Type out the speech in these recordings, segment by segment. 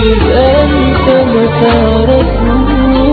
يبقى انت ما تعرفوش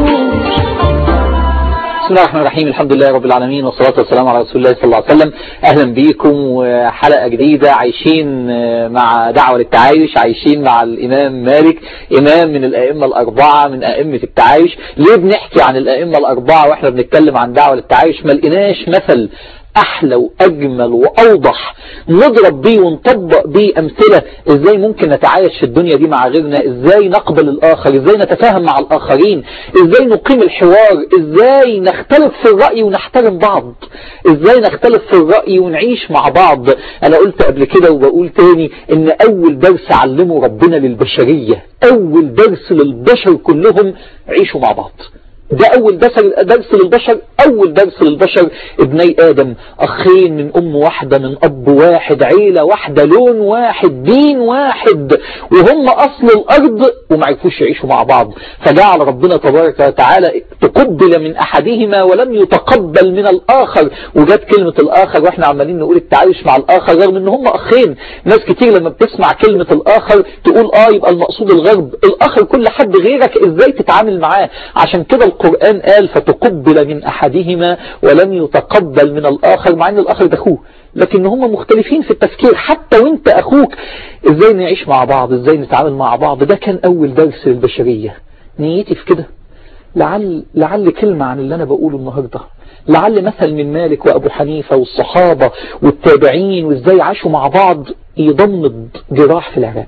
بسم الله الرحمن الرحيم الحمد لله رب العالمين والصلاة والسلام على رسول الله صلى الله عليه وسلم أهلا بيكم وحلقة جديدة عايشين مع دعوة للتعايش عايشين مع الإمام مالك إمام من الأئمة الأربعة من أئمة التعايش ليه بنحكي عن الأئمة الأربعة وإحنا بنتكلم عن دعوة للتعايش ما لقيناش مثل أحلى وأجمل وأوضح نضرب بيه ونطبق بيه أمثلة إزاي ممكن نتعايش في الدنيا دي مع غيرنا إزاي نقبل الآخر إزاي نتفاهم مع الآخرين إزاي نقيم الحوار إزاي نختلف في الرأي ونحترم بعض إزاي نختلف في الرأي ونعيش مع بعض أنا قلت قبل كده وبقول تاني إن أول درس علمه ربنا للبشرية أول درس للبشر كلهم عيشوا مع بعض ده أول درس درس للبشر أول درس للبشر ابني آدم أخين من أم واحدة من أب واحد عيلة واحدة لون واحد دين واحد وهم أصل الأرض وما عرفوش يعيشوا مع بعض فجعل ربنا تبارك وتعالى تقبل من أحدهما ولم يتقبل من الآخر وجت كلمة الآخر وإحنا عمالين نقول التعايش مع الآخر رغم إن هم أخين ناس كتير لما بتسمع كلمة الآخر تقول آه يبقى المقصود الغرب الآخر كل حد غيرك إزاي تتعامل معاه عشان كده القرآن قال فتقبل من أحدهما ولم يتقبل من الآخر مع أن الآخر ده أخوه لكن هم مختلفين في التفكير حتى وانت أخوك إزاي نعيش مع بعض إزاي نتعامل مع بعض ده كان أول درس للبشرية نيتي في كده لعل, لعل كلمة عن اللي أنا بقوله النهاردة لعل مثل من مالك وأبو حنيفة والصحابة والتابعين وإزاي عاشوا مع بعض يضمد جراح في العراق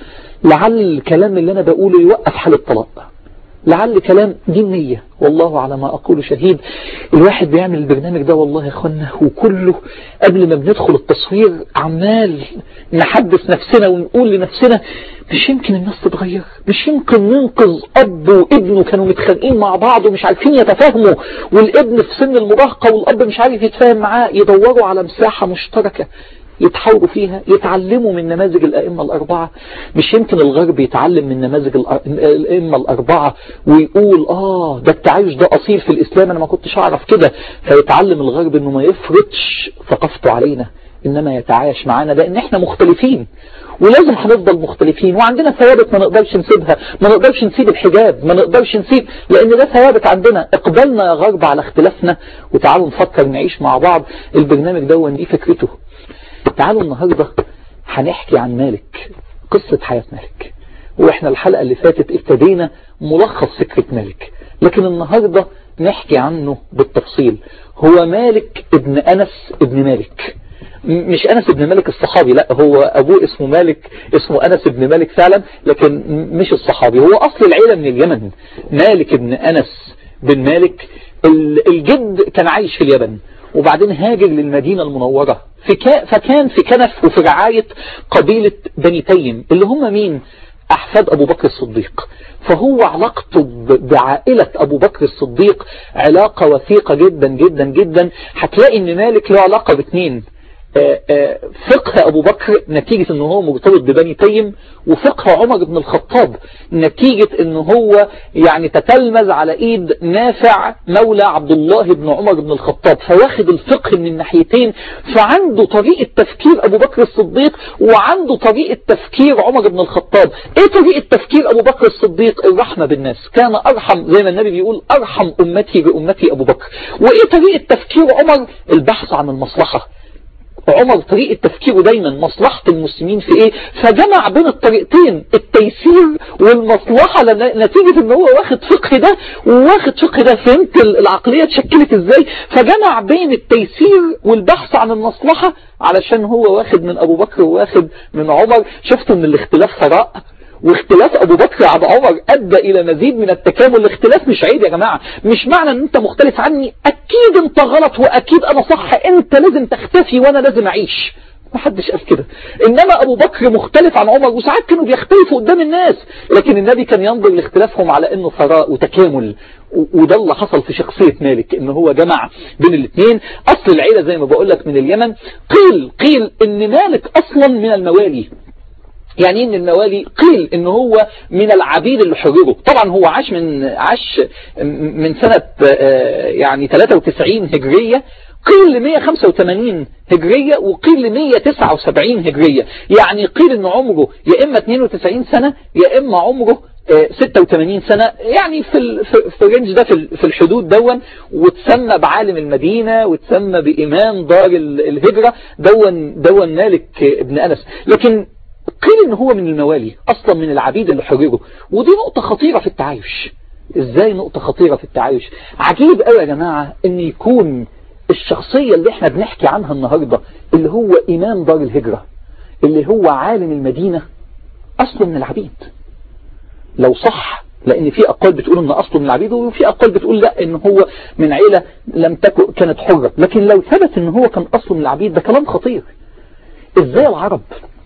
لعل الكلام اللي أنا بقوله يوقف حال الطلاق لعل كلام دي النية والله على ما أقول شهيد الواحد بيعمل البرنامج ده والله يا أخوانا وكله قبل ما بندخل التصوير عمال نحدث نفسنا ونقول لنفسنا مش يمكن الناس تتغير مش يمكن ننقذ أب وابنه كانوا متخانقين مع بعض ومش عارفين يتفاهموا والابن في سن المراهقة والأب مش عارف يتفاهم معاه يدوروا على مساحة مشتركة يتحاوروا فيها يتعلموا من نماذج الأئمة الأربعة مش يمكن الغرب يتعلم من نماذج الأئمة الأربعة ويقول آه ده التعايش ده أصيل في الإسلام أنا ما كنتش أعرف كده فيتعلم الغرب أنه ما يفرضش ثقافته علينا إنما يتعايش معانا لأن إحنا مختلفين ولازم هنفضل مختلفين وعندنا ثوابت ما نقدرش نسيبها ما نقدرش نسيب الحجاب ما نقدرش نسيب لأن ده ثوابت عندنا اقبلنا يا غرب على اختلافنا وتعالوا نفكر نعيش مع بعض البرنامج ده دي فكرته تعالوا النهاردة هنحكي عن مالك قصة حياة مالك واحنا الحلقة اللي فاتت ابتدينا ملخص فكرة مالك لكن النهاردة نحكي عنه بالتفصيل هو مالك ابن أنس ابن مالك مش أنس ابن مالك الصحابي لا هو أبوه اسمه مالك اسمه أنس ابن مالك فعلا لكن مش الصحابي هو أصل العيلة من اليمن مالك ابن أنس بن مالك الجد كان عايش في اليمن وبعدين هاجر للمدينة المنورة في كا فكان في كنف وفي رعاية قبيلة بني تيم اللي هم مين أحفاد أبو بكر الصديق فهو علاقته بعائلة أبو بكر الصديق علاقة وثيقة جدا جدا جدا هتلاقي ان مالك له علاقة باثنين فقه أبو بكر نتيجة أنه هو مرتبط ببني تيم وفقه عمر بن الخطاب نتيجة أنه هو يعني تتلمذ على إيد نافع مولى عبد الله بن عمر بن الخطاب فواخد الفقه من الناحيتين فعنده طريقة تفكير أبو بكر الصديق وعنده طريقة تفكير عمر بن الخطاب إيه طريقة تفكير أبو بكر الصديق الرحمة بالناس كان أرحم زي ما النبي بيقول أرحم أمتي بأمتي أبو بكر وإيه طريقة تفكير عمر البحث عن المصلحة عمر طريقة تفكيره دايما مصلحة المسلمين في ايه فجمع بين الطريقتين التيسير والمصلحة نتيجة ان هو واخد فقه ده وواخد فقه ده فهمت العقلية اتشكلت ازاي فجمع بين التيسير والبحث عن المصلحة علشان هو واخد من ابو بكر وواخد من عمر شفتوا ان الاختلاف ثراء واختلاف ابو بكر عن عمر ادى الى مزيد من التكامل الاختلاف مش عيب يا جماعة مش معنى ان انت مختلف عني اكيد انت غلط واكيد انا صح انت لازم تختفي وانا لازم اعيش ما حدش قال كده انما ابو بكر مختلف عن عمر وساعات كانوا بيختلفوا قدام الناس لكن النبي كان ينظر لاختلافهم على انه ثراء وتكامل وده اللي حصل في شخصية مالك ان هو جمع بين الاثنين اصل العيلة زي ما بقول لك من اليمن قيل قيل ان مالك اصلا من الموالي يعني ان الموالي قيل ان هو من العبيد اللي حرروا طبعا هو عاش من عاش من سنة يعني 93 هجرية قيل ل 185 هجرية وقيل ل 179 هجرية يعني قيل ان عمره يا اما 92 سنة يا اما عمره 86 سنة يعني في في الرينج ده في الحدود دون وتسمى بعالم المدينة وتسمى بإمام دار الهجرة دون دون مالك ابن أنس لكن قيل ان هو من الموالي اصلا من العبيد اللي حرروا ودي نقطة خطيرة في التعايش ازاي نقطة خطيرة في التعايش عجيب قوي يا جماعة ان يكون الشخصية اللي احنا بنحكي عنها النهاردة اللي هو امام دار الهجرة اللي هو عالم المدينة اصله من العبيد لو صح لان في اقوال بتقول ان اصله من العبيد وفي اقوال بتقول لا ان هو من عيلة لم تكن كانت حرة لكن لو ثبت ان هو كان اصله من العبيد ده كلام خطير ازاي العرب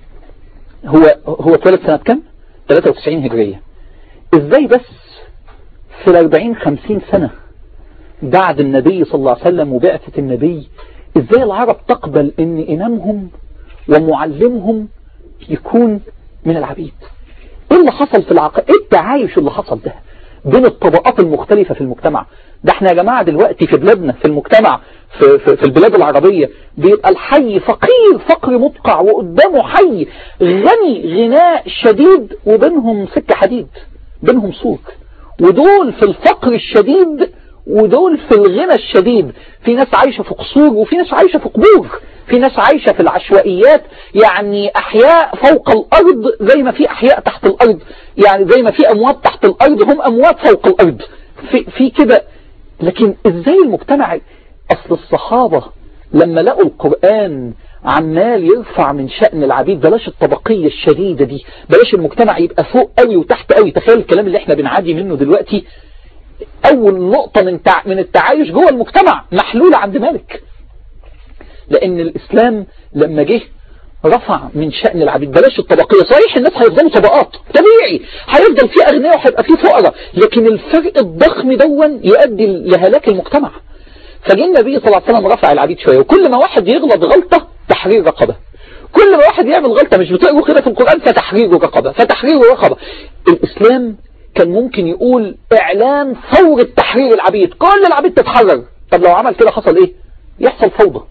هو هو اتولد سنة كام 93 هجرية ازاي بس في الاربعين خمسين سنة بعد النبي صلى الله عليه وسلم وبعثة النبي ازاي العرب تقبل ان امامهم ومعلمهم يكون من العبيد ايه اللي حصل في العقل ايه التعايش اللي حصل ده بين الطبقات المختلفة في المجتمع ده احنا يا جماعة دلوقتي في بلادنا في المجتمع في, في, في البلاد العربية بيبقى الحي فقير فقر مدقع وقدامه حي غني غناء شديد وبينهم سكة حديد بينهم سور ودول في الفقر الشديد ودول في الغنى الشديد في ناس عايشة في قصور وفي ناس عايشة في قبور في ناس عايشة في العشوائيات يعني أحياء فوق الأرض زي ما في أحياء تحت الأرض يعني زي ما في أموات تحت الأرض هم أموات فوق الأرض في, في كده لكن إزاي المجتمع أصل الصحابة لما لقوا القرآن عمال يرفع من شأن العبيد بلاش الطبقية الشديدة دي بلاش المجتمع يبقى فوق قوي وتحت قوي تخيل الكلام اللي احنا بنعادي منه دلوقتي أول نقطة من تع... من التعايش جوه المجتمع محلولة عند مالك لأن الإسلام لما جه رفع من شأن العبيد بلاش الطبقية صحيح الناس هيفضلوا طبقات طبيعي هيفضل في أغنياء وهيبقى في فقراء لكن الفرق الضخم دون يؤدي لهلاك المجتمع فجه النبي صلى الله عليه وسلم رفع العبيد شوية وكل ما واحد يغلط غلطة تحرير رقبة كل ما واحد يعمل غلطة مش بتقروا كده في القرآن فتحرير رقبة فتحرير رقبة الإسلام كان ممكن يقول إعلان ثورة تحرير العبيد كل العبيد تتحرر طب لو عمل كده حصل إيه يحصل فوضى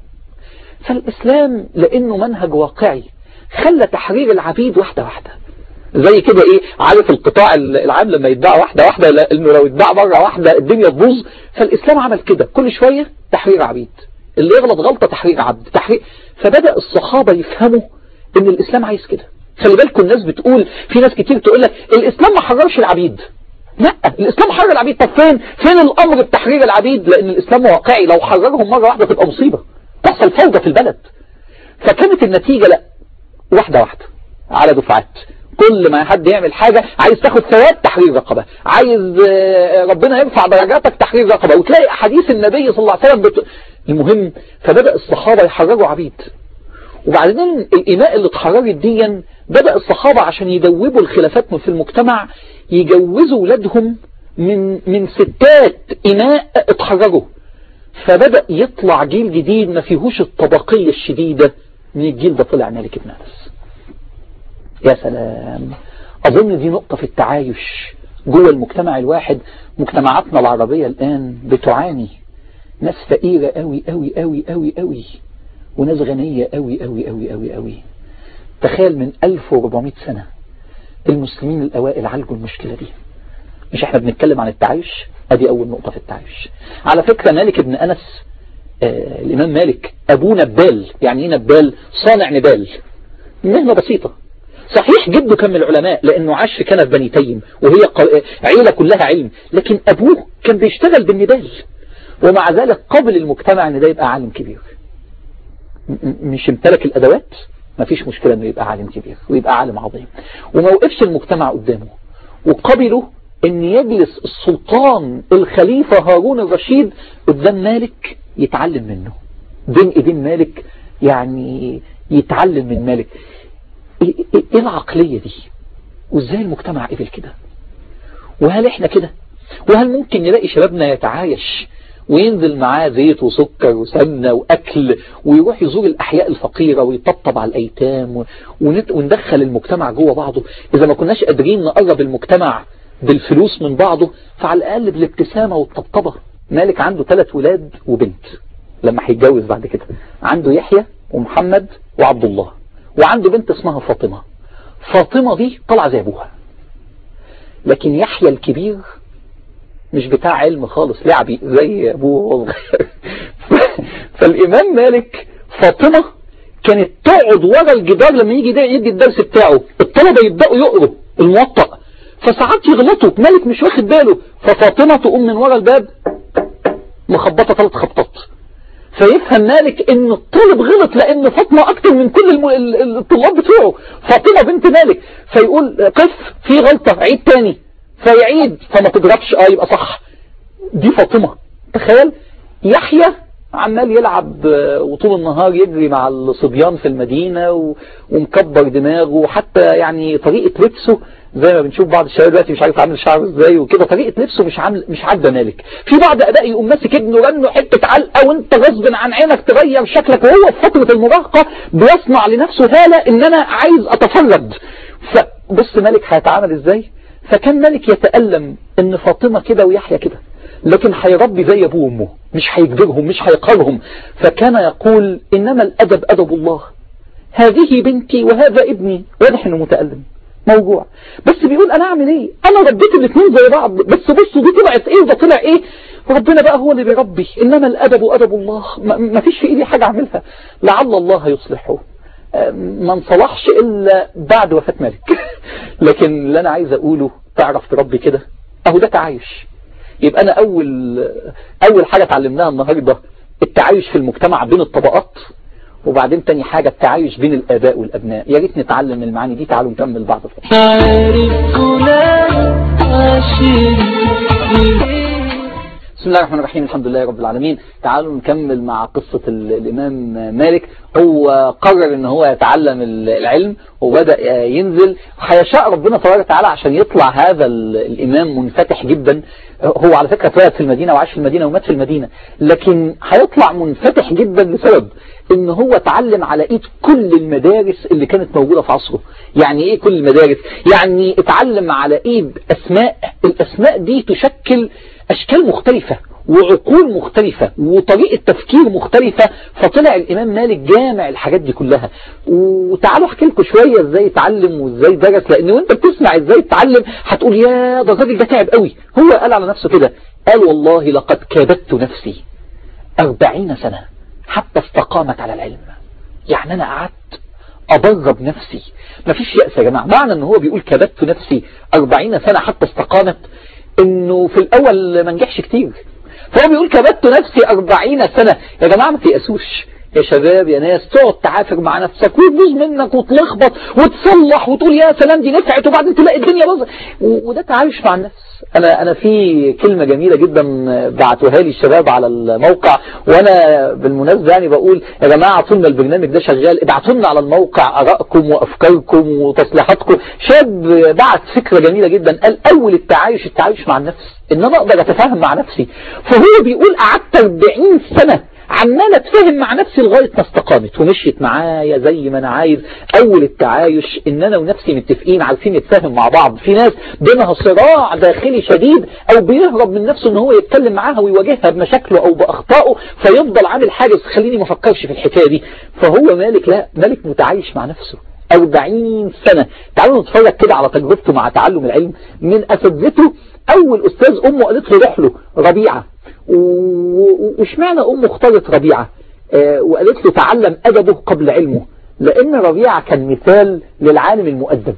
فالإسلام لأنه منهج واقعي خلى تحرير العبيد واحدة واحدة زي كده ايه عارف القطاع العام لما يتباع واحدة واحدة انه لو يتباع مرة واحدة الدنيا تبوظ فالإسلام عمل كده كل شوية تحرير عبيد اللي يغلط غلطة تحرير عبد تحرير فبدأ الصحابة يفهموا ان الإسلام عايز كده خلي بالكم الناس بتقول في ناس كتير تقول لك الإسلام ما حررش العبيد لا الإسلام حرر العبيد طب فين فين الأمر بتحرير العبيد لأن الإسلام واقعي لو حررهم مرة واحدة تبقى مصيبة تحصل فوضى في البلد فكانت النتيجة لا واحدة واحدة على دفعات كل ما حد يعمل حاجة عايز تاخد ثواب تحرير رقبة عايز ربنا يرفع درجاتك تحرير رقبة وتلاقي حديث النبي صلى الله عليه وسلم بت... المهم فبدأ الصحابة يحرروا عبيد وبعدين الإماء اللي اتحررت ديا بدأ الصحابة عشان يدوبوا الخلافات في المجتمع يجوزوا ولادهم من من ستات إماء اتحرروا فبدأ يطلع جيل جديد ما فيهوش الطبقية الشديدة من الجيل ده طلع مالك بن أنس يا سلام أظن دي نقطة في التعايش جوه المجتمع الواحد مجتمعاتنا العربية الآن بتعاني ناس فقيرة قوي قوي قوي قوي قوي وناس غنية قوي قوي قوي قوي قوي تخيل من 1400 سنة المسلمين الأوائل عالجوا المشكلة دي مش احنا بنتكلم عن التعايش ادي اول نقطة في التعايش على فكرة مالك ابن انس آه الامام مالك ابوه نبال يعني ايه نبال صانع نبال مهنة بسيطة صحيح جده كان من العلماء لانه عاش في كنف بني تيم وهي عيلة كلها علم لكن ابوه كان بيشتغل بالنبال ومع ذلك قبل المجتمع ان ده يبقى عالم كبير مش امتلك الادوات ما فيش مشكلة انه يبقى عالم كبير ويبقى عالم عظيم وما وقفش المجتمع قدامه وقبلوا ان يجلس السلطان الخليفة هارون الرشيد قدام مالك يتعلم منه بين ايدين مالك يعني يتعلم من مالك ايه العقلية دي وازاي المجتمع قبل كده وهل احنا كده وهل ممكن نلاقي شبابنا يتعايش وينزل معاه زيت وسكر وسمنة وأكل ويروح يزور الأحياء الفقيرة ويطبطب على الأيتام وندخل المجتمع جوه بعضه إذا ما كناش قادرين نقرب المجتمع بالفلوس من بعضه فعلى الأقل بالابتسامة والطبطبة مالك عنده ثلاث ولاد وبنت لما هيتجوز بعد كده عنده يحيى ومحمد وعبد الله وعنده بنت اسمها فاطمة فاطمة دي طالعة زي ابوها لكن يحيى الكبير مش بتاع علم خالص لعبي زي ابوه وهو صغير فالامام مالك فاطمة كانت تقعد ورا الجدار لما يجي ده يدي الدرس بتاعه الطلبة يبدأوا يقروا الموطأ فساعات يغلطوا مالك مش واخد باله ففاطمة تقوم من ورا الباب مخبطة ثلاث خبطات فيفهم مالك ان الطالب غلط لان فاطمة اكتر من كل الم... الطلاب بتوعه فاطمة بنت مالك فيقول قف في غلطة عيد تاني فيعيد فما تضربش اه يبقى صح دي فاطمة تخيل يحيى عمال يلعب وطول النهار يجري مع الصبيان في المدينة ومكبر دماغه وحتى يعني طريقة لبسه زي ما بنشوف بعض الشباب دلوقتي مش عارف عامل شعره ازاي وكده طريقة لبسه مش عامل مش عاجبه مالك في بعض اباء يقوم ماسك ابنه رنه حتة علقة وانت غصب عن عينك تغير شكلك وهو في فترة المراهقة بيصنع لنفسه هالة ان انا عايز اتفرد فبص مالك هيتعامل ازاي فكان مالك يتألم ان فاطمة كده ويحيى كده لكن هيربي زي ابوه وامه مش هيجبرهم مش هيقرهم فكان يقول انما الادب ادب الله هذه بنتي وهذا ابني واضح انه متألم موجوع بس بيقول انا اعمل ايه انا ربيت الاثنين زي بعض بس بصوا دي طلعت ايه وده طلع ايه وربنا بقى هو اللي بيربي انما الادب ادب الله ما فيش في ايدي حاجة اعملها لعل الله يصلحه ما انصلحش الا بعد وفاة مالك لكن اللي انا عايز اقوله تعرف تربي كده اهو ده تعايش يبقى انا اول اول حاجة اتعلمناها النهاردة التعايش في المجتمع بين الطبقات وبعدين تاني حاجة التعايش بين الآباء والأبناء يا ريت نتعلم المعاني دي تعالوا نكمل بعض الفترة عارف فلان عاشر بسم الله الرحمن الرحيم الحمد لله رب العالمين تعالوا نكمل مع قصة الإمام مالك هو قرر ان هو يتعلم العلم وبدأ ينزل هيشاء ربنا تبارك وتعالى عشان يطلع هذا الإمام منفتح جدا هو على فكرة اتولد في المدينة وعاش في المدينة ومات في المدينة لكن هيطلع منفتح جدا لسبب ان هو اتعلم على ايد كل المدارس اللي كانت موجودة في عصره يعني ايه كل المدارس يعني اتعلم على ايد اسماء الاسماء دي تشكل اشكال مختلفة وعقول مختلفة وطريقة تفكير مختلفة فطلع الامام مالك جامع الحاجات دي كلها وتعالوا احكي لكم شوية ازاي اتعلم وازاي درس لان وانت بتسمع ازاي اتعلم هتقول يا ده الراجل ده تعب قوي هو قال على نفسه كده قال والله لقد كابدت نفسي أربعين سنة حتى استقامت على العلم يعني أنا قعدت أضرب نفسي مفيش يأس يا جماعة معنى أنه هو بيقول كبدت نفسي أربعين سنة حتى استقامت أنه في الأول ما نجحش كتير فهو بيقول كبدت نفسي أربعين سنة يا جماعة ما تيأسوش يا شباب يا ناس تقعد تعافر مع نفسك وتبوظ منك وتلخبط وتصلح وتقول يا سلام دي نفعت وبعدين تلاقي الدنيا باظت وده تعايش مع النفس انا انا في كلمه جميله جدا بعتوها لي الشباب على الموقع وانا بالمناسبه يعني بقول يا جماعه طول ما البرنامج ده شغال ابعتوا لنا على الموقع ارائكم وافكاركم وتصليحاتكم شاب بعت فكره جميله جدا قال اول التعايش التعايش مع النفس ان انا اقدر اتفاهم مع نفسي فهو بيقول قعدت 40 سنه عمال اتفاهم مع نفسي لغاية ما استقامت ومشيت معايا زي ما انا عايز اول التعايش ان انا ونفسي متفقين عارفين نتفاهم مع بعض في ناس بينها صراع داخلي شديد او بيهرب من نفسه ان هو يتكلم معاها ويواجهها بمشاكله او باخطائه فيفضل عامل حاجز خليني ما افكرش في الحكاية دي فهو مالك لا مالك متعايش مع نفسه 40 سنة تعالوا نتفرج كده على تجربته مع تعلم العلم من اساتذته اول استاذ امه قالت له روح له ربيعة واشمعنى امه اختارت ربيعة آه وقالت له تعلم ادبه قبل علمه لان ربيعة كان مثال للعالم المؤدب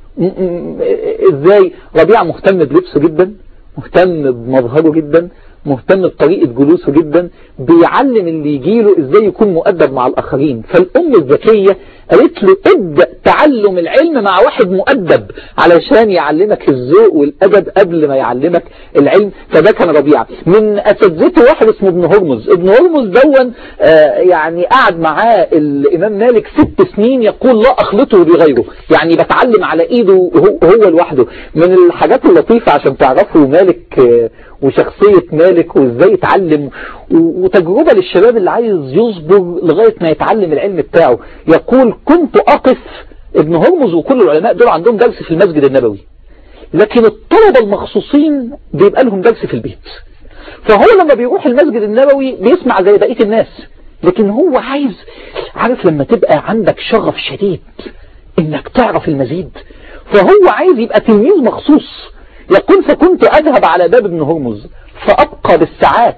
ازاي ربيعة مهتم بلبسه جدا مهتم بمظهره جدا مهتم بطريقة جلوسه جدا بيعلم اللي يجيله ازاي يكون مؤدب مع الاخرين فالام الذكية قالت له ابدأ تعلم العلم مع واحد مؤدب علشان يعلمك الذوق والادب قبل ما يعلمك العلم فده كان ربيعة من اساتذته واحد اسمه ابن هرمز ابن هرمز دون آه يعني قعد معاه الامام مالك ست سنين يقول لا اخلطه بغيره يعني بتعلم على ايده هو, هو لوحده من الحاجات اللطيفة عشان تعرفوا مالك آه وشخصية مالك وازاي يتعلم وتجربة للشباب اللي عايز يصبر لغاية ما يتعلم العلم بتاعه يقول كنت أقف ابن هرمز وكل العلماء دول عندهم درس في المسجد النبوي لكن الطلبة المخصوصين بيبقى لهم درس في البيت فهو لما بيروح المسجد النبوي بيسمع زي بقية الناس لكن هو عايز عارف لما تبقى عندك شغف شديد انك تعرف المزيد فهو عايز يبقى تلميذ مخصوص يقول فكنت اذهب على باب ابن هرمز فابقى بالساعات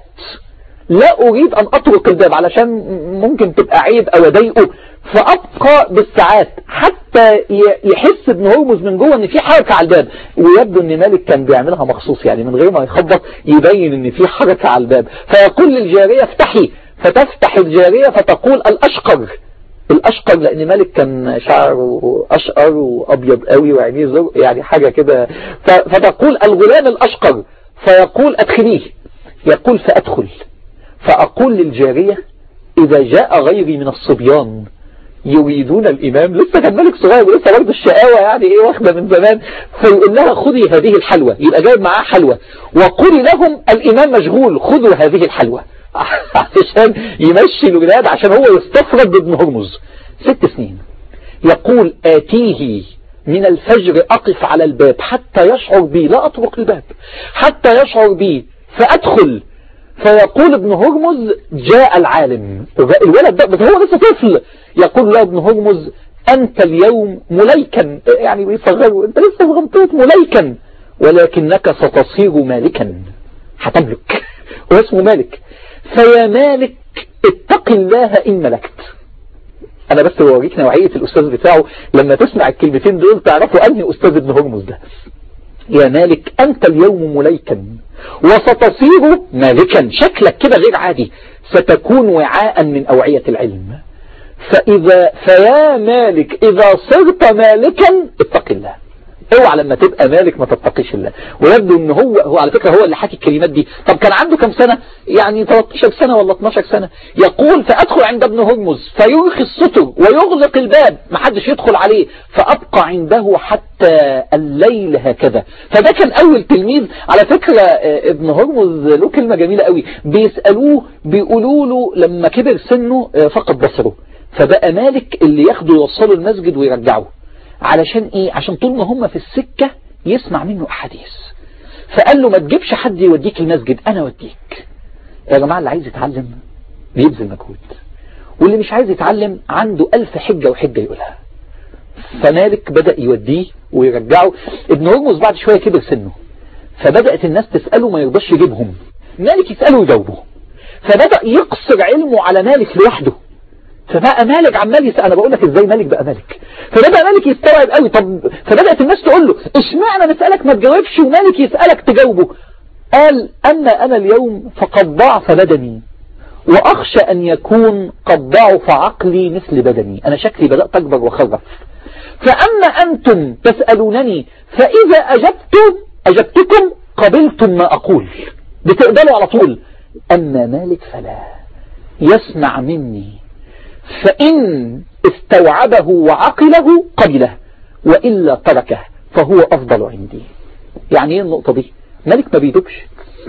لا اريد ان اطرق الباب علشان ممكن تبقى عيب او اضايقه فابقى بالساعات حتى يحس ابن هرمز من جوه ان في حركه على الباب ويبدو ان مالك كان بيعملها مخصوص يعني من غير ما يخبط يبين ان في حركه على الباب فيقول للجاريه افتحي فتفتح الجاريه فتقول الاشقر الاشقر لان مالك كان شعره اشقر وابيض قوي وعينيه زرق يعني حاجه كده فتقول الغلام الاشقر فيقول ادخليه يقول فادخل فاقول للجاريه اذا جاء غيري من الصبيان يريدون الإمام لسه كان ملك صغير ولسه برضه الشقاوة يعني إيه واخدة من زمان فيقول لها خذي هذه الحلوى يبقى جايب معاه حلوى وقولي لهم الإمام مشغول خذوا هذه الحلوى عشان يمشي الولاد عشان هو يستفرد بابن هرمز ست سنين يقول آتيه من الفجر أقف على الباب حتى يشعر بي لا أطرق الباب حتى يشعر بي فأدخل فيقول ابن هرمز جاء العالم الولد ده بس هو لسه طفل يقول له ابن هرمز أنت اليوم مليكا يعني بيصغره أنت لسه صغنطوط مليكا ولكنك ستصير مالكا هتملك هو اسمه مالك فيا مالك اتق الله إن ملكت أنا بس بوريك نوعية الأستاذ بتاعه لما تسمع الكلمتين دول تعرفوا أنهي أستاذ ابن هرمز ده يا مالك أنت اليوم مليكا وستصير مالكا شكلك كده غير عادي ستكون وعاء من أوعية العلم فإذا فيا مالك إذا صرت مالكا اتق الله اوعى لما تبقى مالك ما تتقيش الله ويبدو ان هو هو على فكره هو اللي حكي الكلمات دي طب كان عنده كم سنه يعني 13 سنه ولا 12 سنه يقول فادخل عند ابن هرمز فيرخي الستر ويغلق الباب ما حدش يدخل عليه فابقى عنده حتى الليل هكذا فده كان اول تلميذ على فكره ابن هرمز له كلمه جميله قوي بيسالوه بيقولوا له لما كبر سنه فقد بصره فبقى مالك اللي ياخده يوصله المسجد ويرجعه علشان ايه عشان طول ما هم في السكة يسمع منه احاديث فقال له ما تجيبش حد يوديك المسجد انا اوديك يا جماعة اللي عايز يتعلم بيبذل مجهود واللي مش عايز يتعلم عنده ألف حجة وحجة يقولها فمالك بدأ يوديه ويرجعه ابن هرمز بعد شوية كبر سنه فبدأت الناس تسأله ما يرضاش يجيبهم مالك يسأله ويجاوبه فبدأ يقصر علمه على مالك لوحده فبقى مالك عمال يسأل انا بقول لك ازاي مالك بقى مالك فبدأ مالك يستوعب قوي طب فبدأت الناس تقول له اشمعنى نسألك ما تجاوبش ومالك يسألك تجاوبه قال اما انا اليوم فقد ضعف بدني واخشى ان يكون قد ضعف عقلي مثل بدني انا شكلي بدأت اكبر وخرف فاما انتم تسألونني فاذا اجبتم اجبتكم قبلتم ما اقول بتقبلوا على طول اما مالك فلا يسمع مني فإن استوعبه وعقله قبله وإلا تركه فهو أفضل عندي يعني ايه النقطة دي ملك ما بيدوبش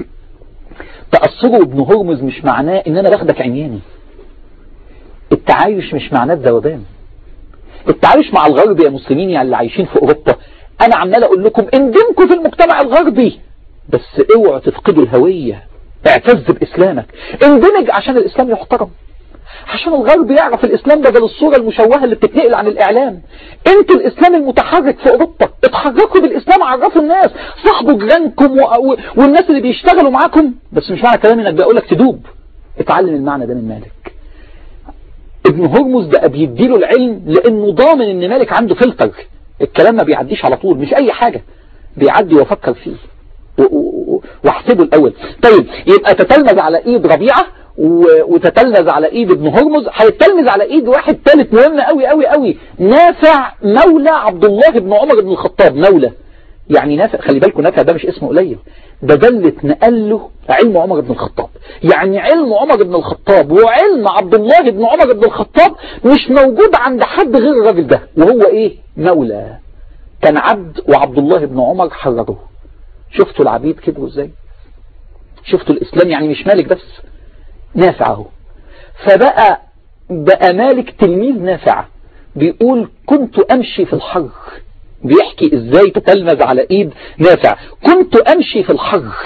تأثره ابن هرمز مش معناه ان انا باخدك عمياني التعايش مش معناه الذوبان التعايش مع الغرب يا مسلمين يعني اللي عايشين في اوروبا انا عمال اقول لكم اندمجوا في المجتمع الغربي بس اوعوا تفقدوا الهوية اعتز باسلامك اندمج عشان الاسلام يحترم عشان الغرب يعرف الإسلام بدل الصورة المشوهة اللي بتتنقل عن الإعلام انتوا الإسلام المتحرك في أوروبا اتحركوا بالإسلام عرفوا الناس صاحبوا جيرانكم و... و... والناس اللي بيشتغلوا معاكم بس مش معنى كلامي انك بقولك تدوب اتعلم المعنى ده من مالك ابن هرمز بقى بيديله العلم لأنه ضامن ان مالك عنده فلتر الكلام ما بيعديش على طول مش أي حاجة بيعدي وفكر فيه واحسبه الأول طيب يبقى تتلمذ على ايد ربيعة وتتلمذ على ايد ابن هرمز هيتلمذ على ايد واحد ثالث مهم قوي قوي قوي نافع مولى عبد الله بن عمر بن الخطاب مولى يعني نافع خلي بالكم نافع ده مش اسمه قليل ده ده اللي اتنقل له علم عمر بن الخطاب يعني علم عمر بن الخطاب وعلم عبد الله بن عمر بن الخطاب مش موجود عند حد غير الراجل ده وهو ايه مولى كان عبد وعبد الله بن عمر حرره شفتوا العبيد كبروا ازاي شفتوا الاسلام يعني مش مالك بس نافع اهو فبقى بقى مالك تلميذ نافع بيقول كنت امشي في الحر بيحكي ازاي تتلمذ على ايد نافع كنت امشي في الحر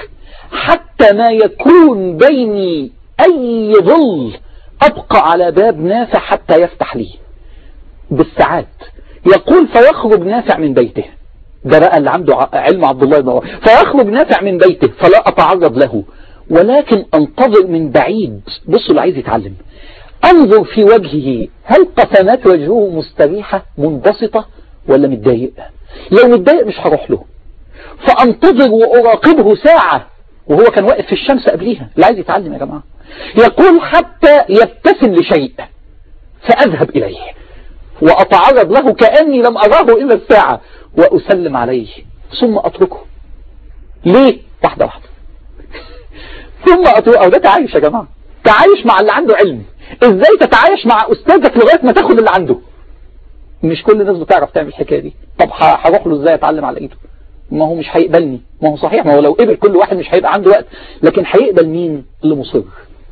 حتى ما يكون بيني أي ظل أبقى على باب نافع حتى يفتح لي بالساعات يقول فيخرج نافع من بيته ده بقى اللي عنده علم عبد الله بن عمر فيخرج نافع من بيته فلا أتعرض له ولكن أنتظر من بعيد بصوا اللي عايز يتعلم أنظر في وجهه هل قسمات وجهه مستريحة منبسطة ولا متضايق لو متضايق مش هروح له فأنتظر وأراقبه ساعة وهو كان واقف في الشمس قبليها اللي عايز يتعلم يا جماعة يقول حتى يبتسم لشيء فأذهب إليه وأتعرض له كأني لم أراه إلا الساعة وأسلم عليه ثم أتركه ليه واحدة واحدة ثم أتركه أو ده تعايش يا جماعة تعايش مع اللي عنده علم ازاي تتعايش مع أستاذك لغاية ما تاخد اللي عنده مش كل الناس بتعرف تعمل الحكاية دي طب هروح له ازاي اتعلم على ايده ما هو مش هيقبلني ما هو صحيح ما هو لو قبل كل واحد مش هيبقى عنده وقت لكن هيقبل مين اللي مصر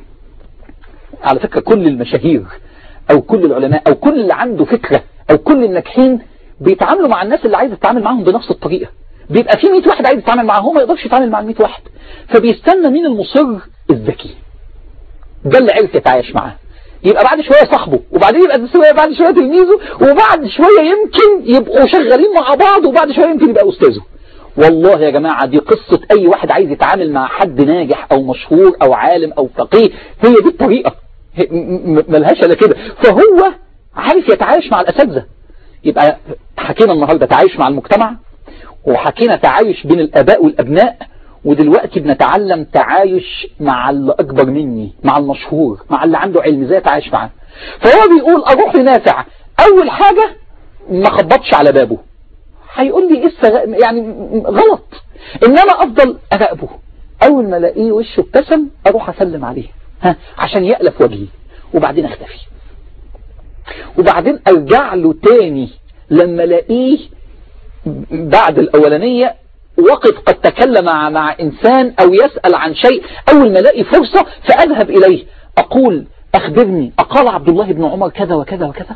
على فكرة كل المشاهير او كل العلماء او كل اللي عنده فكرة او كل الناجحين بيتعاملوا مع الناس اللي عايز تتعامل معاهم بنفس الطريقة بيبقى في 100 واحد عايز يتعامل معاه هو ما يقدرش يتعامل مع ال 100 واحد فبيستنى مين المصر الذكي ده اللي عرف يتعايش معاه يبقى بعد شوية صاحبه وبعدين يبقى شوية بعد شوية تلميذه وبعد شوية يمكن يبقوا شغالين مع بعض وبعد شوية يمكن يبقى أستاذه والله يا جماعة دي قصة أي واحد عايز يتعامل مع حد ناجح أو مشهور أو عالم أو فقيه هي دي الطريقة ملهاش إلا كده فهو عارف يتعايش مع الأساتذة يبقى حكينا النهاردة تعايش مع المجتمع وحكينا تعايش بين الآباء والأبناء ودلوقتي بنتعلم تعايش مع اللي أكبر مني مع المشهور مع اللي عنده علم ازاي اتعايش معاه فهو بيقول أروح لنافع أول حاجة ما خبطش على بابه هيقول لي إيه يعني غلط إنما أفضل أراقبه أول ما الاقيه وشه ابتسم أروح أسلم عليه ها عشان يألف وجهي وبعدين أختفي وبعدين أرجع له تاني لما الاقيه بعد الأولانية وقت قد تكلم مع, مع إنسان أو يسأل عن شيء أول ما الاقي فرصة فأذهب إليه أقول أخبرني أقال عبد الله بن عمر كذا وكذا وكذا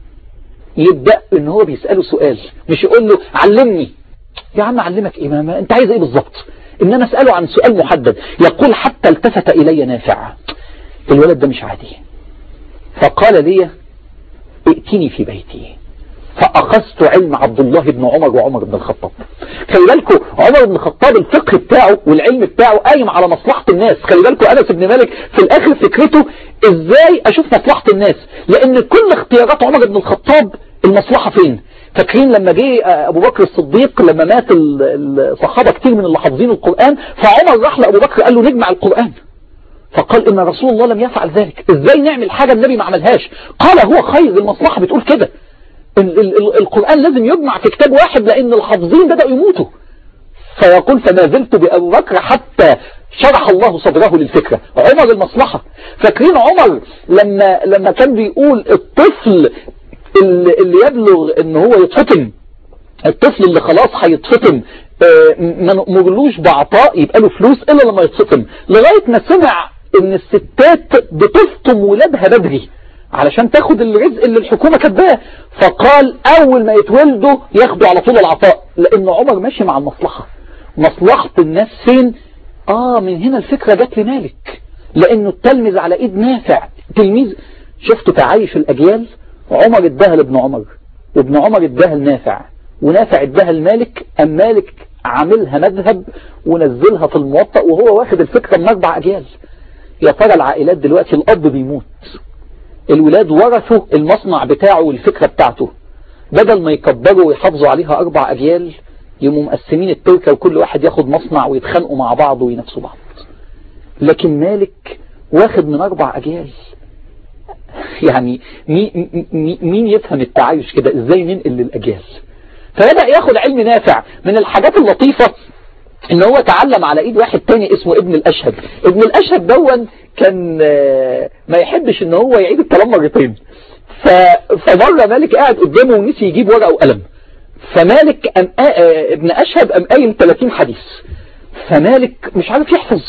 يبدأ إن هو بيسأله سؤال مش يقول له علمني يا عم علمك إيه ما أنت عايز إيه بالظبط إن أنا أسأله عن سؤال محدد يقول حتى التفت إلي نافع الولد ده مش عادي فقال لي ائتني في بيتي فأخذت علم عبد الله بن عمر وعمر بن الخطاب خلي بالكم عمر بن الخطاب الفقه بتاعه والعلم بتاعه قايم على مصلحة الناس خلي بالكم أنس بن مالك في الآخر فكرته إزاي أشوف مصلحة الناس لأن كل اختيارات عمر بن الخطاب المصلحة فين فاكرين لما جه أبو بكر الصديق لما مات الصحابة كتير من اللي حافظين القرآن فعمر راح لأبو بكر قال له نجمع القرآن فقال إن رسول الله لم يفعل ذلك إزاي نعمل حاجة النبي ما عملهاش قال هو خير المصلحة بتقول كده ال ال القرآن لازم يجمع في كتاب واحد لأن الحافظين بدأوا يموتوا فيقول فما زلت بأبو بكر حتى شرح الله صدره للفكرة عمر المصلحة فاكرين عمر لما لما كان بيقول الطفل اللي, اللي يبلغ ان هو يتفطم الطفل اللي خلاص هيتفطم ما نأمرلوش بعطاء يبقى له فلوس الا لما يتفطم لغاية ما سمع ان الستات بتفطم ولادها بدري علشان تاخد الرزق اللي الحكومة كاتباه فقال اول ما يتولدوا ياخدوا على طول العطاء لان عمر ماشي مع المصلحة مصلحة الناس فين اه من هنا الفكرة جت لمالك لانه التلمذ على ايد نافع تلميذ شفتوا تعايش الاجيال عمر اداها لابن عمر وابن عمر اداها لنافع ونافع اداها لمالك ام مالك عاملها مذهب ونزلها في الموطأ وهو واخد الفكرة من اربع اجيال يا ترى العائلات دلوقتي الاب بيموت الولاد ورثوا المصنع بتاعه والفكرة بتاعته بدل ما يكبروا ويحافظوا عليها أربع أجيال يقوموا مقسمين التركة وكل واحد ياخد مصنع ويتخانقوا مع بعض وينافسوا بعض لكن مالك واخد من أربع أجيال يعني مين يفهم التعايش كده ازاي ننقل للأجيال فبدأ ياخد علم نافع من الحاجات اللطيفة ان هو تعلم على ايد واحد تاني اسمه ابن الاشهب ابن الاشهب دون كان ما يحبش ان هو يعيد الكلام مرتين فمرة مالك قاعد قدامه ونسي يجيب ورقة وقلم فمالك أم ابن اشهب ام قايل 30 حديث فمالك مش عارف يحفظ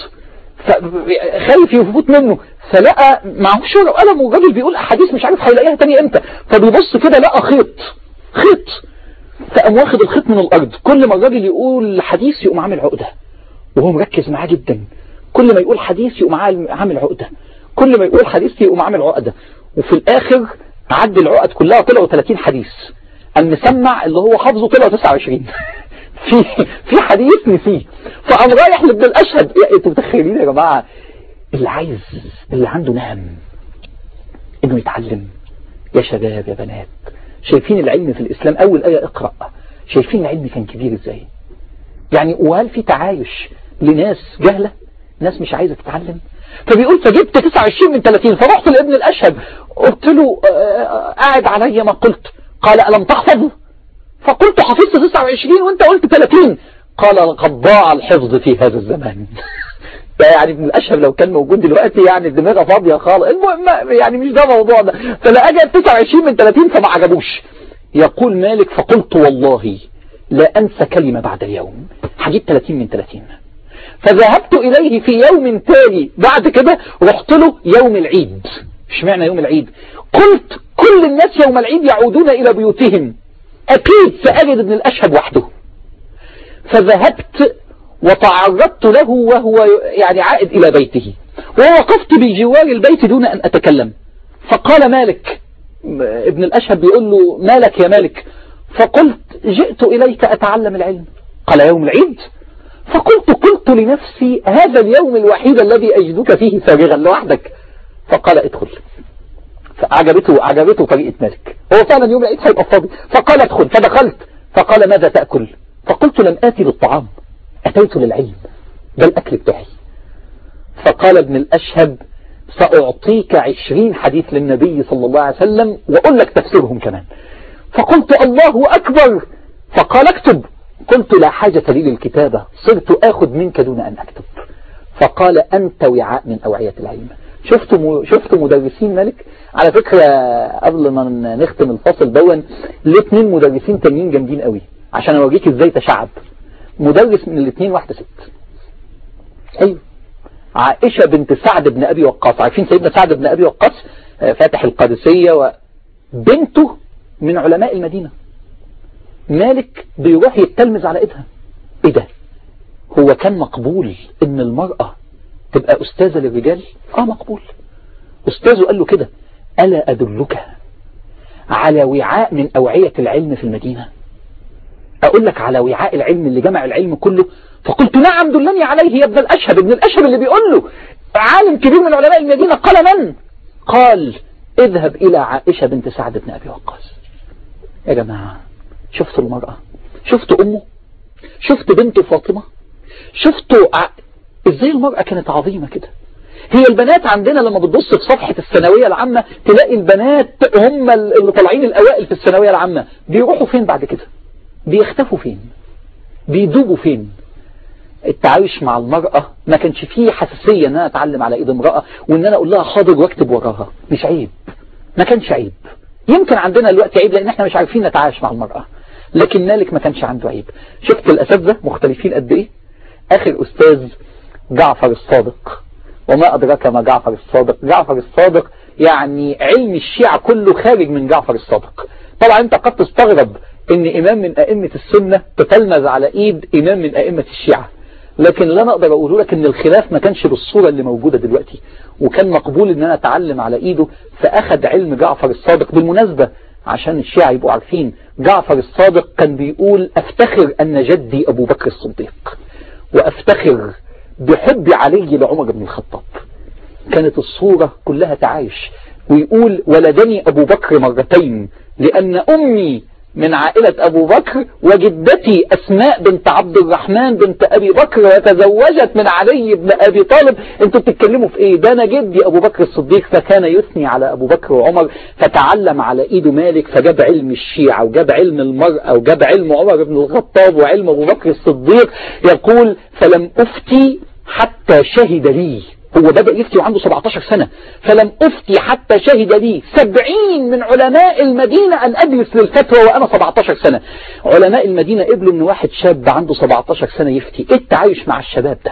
خايف يفوت منه فلقى معهوش ورقة وقلم والراجل بيقول احاديث مش عارف هيلاقيها تاني امتى فبيبص كده لقى خيط خيط فقام واخد الخيط من الارض كل ما الراجل يقول حديث يقوم عامل عقدة وهو مركز معاه جدا كل ما يقول حديث يقوم عامل عقدة كل ما يقول حديث يقوم عامل عقدة وفي الآخر عد العقد كلها طلعوا 30 حديث المسمع اللي هو حافظه طلعوا 29 في في حديث نسيه فقام رايح لابن الاشهد انتوا متخيلين يا جماعه اللي عايز اللي عنده نهم انه يتعلم يا شباب يا بنات شايفين العلم في الاسلام اول ايه اقرا شايفين العلم كان كبير ازاي يعني وهل في تعايش لناس جهله ناس مش عايزه تتعلم فبيقول فجبت 29 من 30 فرحت لابن الاشهد قلت له قاعد علي ما قلت قال ألم تحفظ فقلت حفظت 29 وانت قلت 30 قال قد ضاع الحفظ في هذا الزمان يعني ابن الأشهب لو كان موجود دلوقتي يعني الدماغ فاضية خالص المهم يعني مش ده موضوع ده فلا أجل 29 من 30 فما عجبوش يقول مالك فقلت والله لا أنسى كلمة بعد اليوم هجيب 30 من 30 فذهبت إليه في يوم تالي بعد كده رحت له يوم العيد اشمعنى يوم العيد قلت كل الناس يوم العيد يعودون إلى بيوتهم أكيد سأجد ابن الأشهب وحده فذهبت وتعرضت له وهو يعني عائد إلى بيته ووقفت بجوار البيت دون أن أتكلم فقال مالك ابن الأشهب بيقول له مالك يا مالك فقلت جئت إليك أتعلم العلم قال يوم العيد فقلت قلت لنفسي هذا اليوم الوحيد الذي أجدك فيه فارغا لوحدك فقال ادخل فعجبته عجبته طريقة مالك هو فعلا يوم العيد هيبقى فاضي فقال ادخل فدخلت فقال ماذا تأكل فقلت لم آتي للطعام أتيت للعلم ده الأكل بتاعي فقال ابن الأشهب سأعطيك عشرين حديث للنبي صلى الله عليه وسلم وأقول لك تفسيرهم كمان فقلت الله أكبر فقال اكتب قلت لا حاجة لي للكتابة صرت آخذ منك دون أن أكتب فقال أنت وعاء من أوعية العلم شفتوا شفتوا مدرسين مالك على فكرة قبل ما نختم الفصل دون الاثنين مدرسين تانيين جامدين قوي عشان اوريك ازاي تشعب مدرس من الاثنين واحدة ست ايوه عائشة بنت سعد بن ابي وقاص عارفين سيدنا سعد بن ابي وقاص فاتح القادسية وبنته من علماء المدينة مالك بيروح يتلمذ على ايدها ايه ده هو كان مقبول ان المرأة تبقى أستاذة للرجال آه مقبول أستاذه قال له كده ألا أدلك على وعاء من أوعية العلم في المدينة أقول لك على وعاء العلم اللي جمع العلم كله فقلت نعم دلني عليه يا ابن الأشهب ابن الأشهب اللي بيقول له عالم كبير من علماء المدينة قال من قال اذهب إلى عائشة بنت سعد بن أبي وقاص يا جماعة شفتوا المرأة شفتوا أمه شفت بنته فاطمة شفتوا ع... ازاي المرأة كانت عظيمة كده هي البنات عندنا لما بتبص في صفحة الثانوية العامة تلاقي البنات هم اللي طالعين الأوائل في الثانوية العامة بيروحوا فين بعد كده بيختفوا فين بيدوبوا فين التعايش مع المرأة ما كانش فيه حساسية ان انا اتعلم على ايد امرأة وان انا اقول لها حاضر واكتب وراها مش عيب ما كانش عيب يمكن عندنا دلوقتي عيب لان احنا مش عارفين نتعايش مع المرأة لكن مالك ما كانش عنده عيب شفت الاساتذه مختلفين قد ايه اخر استاذ جعفر الصادق وما أدراك ما جعفر الصادق جعفر الصادق يعني علم الشيعة كله خارج من جعفر الصادق طبعا انت قد تستغرب ان امام من ائمة السنة تتلمذ على ايد امام من ائمة الشيعة لكن اللي انا اقدر اقوله لك ان الخلاف ما كانش بالصورة اللي موجودة دلوقتي وكان مقبول ان انا اتعلم على ايده فاخد علم جعفر الصادق بالمناسبة عشان الشيعة يبقوا عارفين جعفر الصادق كان بيقول افتخر ان جدي ابو بكر الصديق وافتخر بحب علي لعمر بن الخطاب كانت الصورة كلها تعايش ويقول ولدني أبو بكر مرتين لأن أمي من عائلة أبو بكر وجدتي أسماء بنت عبد الرحمن بنت أبي بكر وتزوجت من علي بن أبي طالب انتوا بتتكلموا في ايه ده أنا جدي أبو بكر الصديق فكان يثني على أبو بكر وعمر فتعلم على إيده مالك فجاب علم الشيعة وجاب علم المرأة وجاب علم عمر بن الخطاب وعلم أبو بكر الصديق يقول فلم أفتي حتى شهد لي هو بدأ يفتي وعنده 17 سنة فلم أفتي حتى شهد لي 70 من علماء المدينة أن أجلس للفتوى وأنا 17 سنة علماء المدينة قبلوا أن واحد شاب عنده 17 سنة يفتي إيه التعايش مع الشباب ده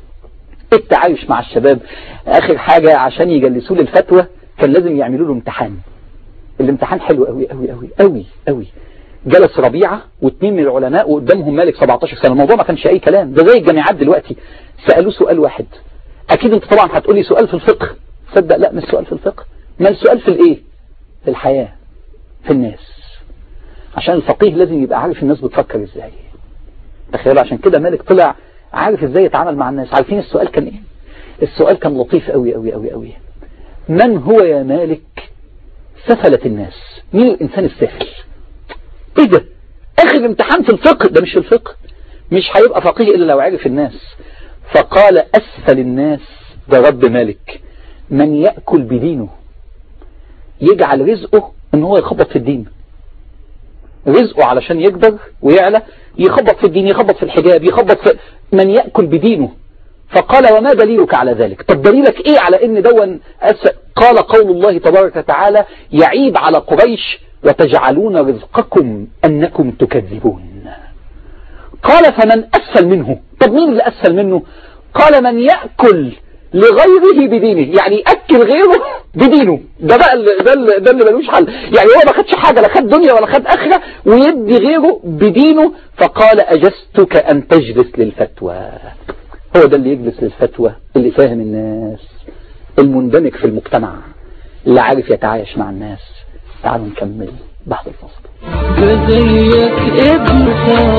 إيه التعايش مع الشباب آخر حاجة عشان يجلسوا للفتوى كان لازم يعملوا له امتحان الامتحان حلو قوي قوي قوي قوي قوي جلس ربيعة واثنين من العلماء وقدامهم مالك 17 سنة الموضوع ما كانش أي كلام ده زي الجامعات دلوقتي سألوه سؤال واحد أكيد أنت طبعا هتقولي سؤال في الفقه صدق لا مش سؤال في الفقه ما السؤال في الإيه في الحياة في الناس عشان الفقيه لازم يبقى عارف الناس بتفكر إزاي تخيلوا عشان كده مالك طلع عارف إزاي يتعامل مع الناس عارفين السؤال كان إيه السؤال كان لطيف قوي قوي قوي قوي من هو يا مالك سفلة الناس مين الإنسان السافل ايه ده اخر امتحان في الفقه ده مش في الفقه مش هيبقى فقيه الا لو عرف الناس فقال اسفل الناس ده رب مالك من يأكل بدينه يجعل رزقه ان هو يخبط في الدين رزقه علشان يكبر ويعلى يخبط في الدين يخبط في الحجاب يخبط في من يأكل بدينه فقال وما دليلك على ذلك طب دليلك ايه على ان دون أس... قال قول الله تبارك وتعالى يعيب على قريش وتجعلون رزقكم أنكم تكذبون قال فمن أسفل منه طب مين اللي أسفل منه قال من يأكل لغيره بدينه يعني يأكل غيره بدينه ده بقى اللي ده اللي, ده اللي ملوش حل يعني هو ما خدش حاجة لا خد دنيا ولا خد آخرة ويدي غيره بدينه فقال أجزتك أن تجلس للفتوى هو ده اللي يجلس للفتوى اللي فاهم الناس المندمج في المجتمع اللي عارف يتعايش مع الناس تعالوا نكمل بعد الفصل جزيك ابن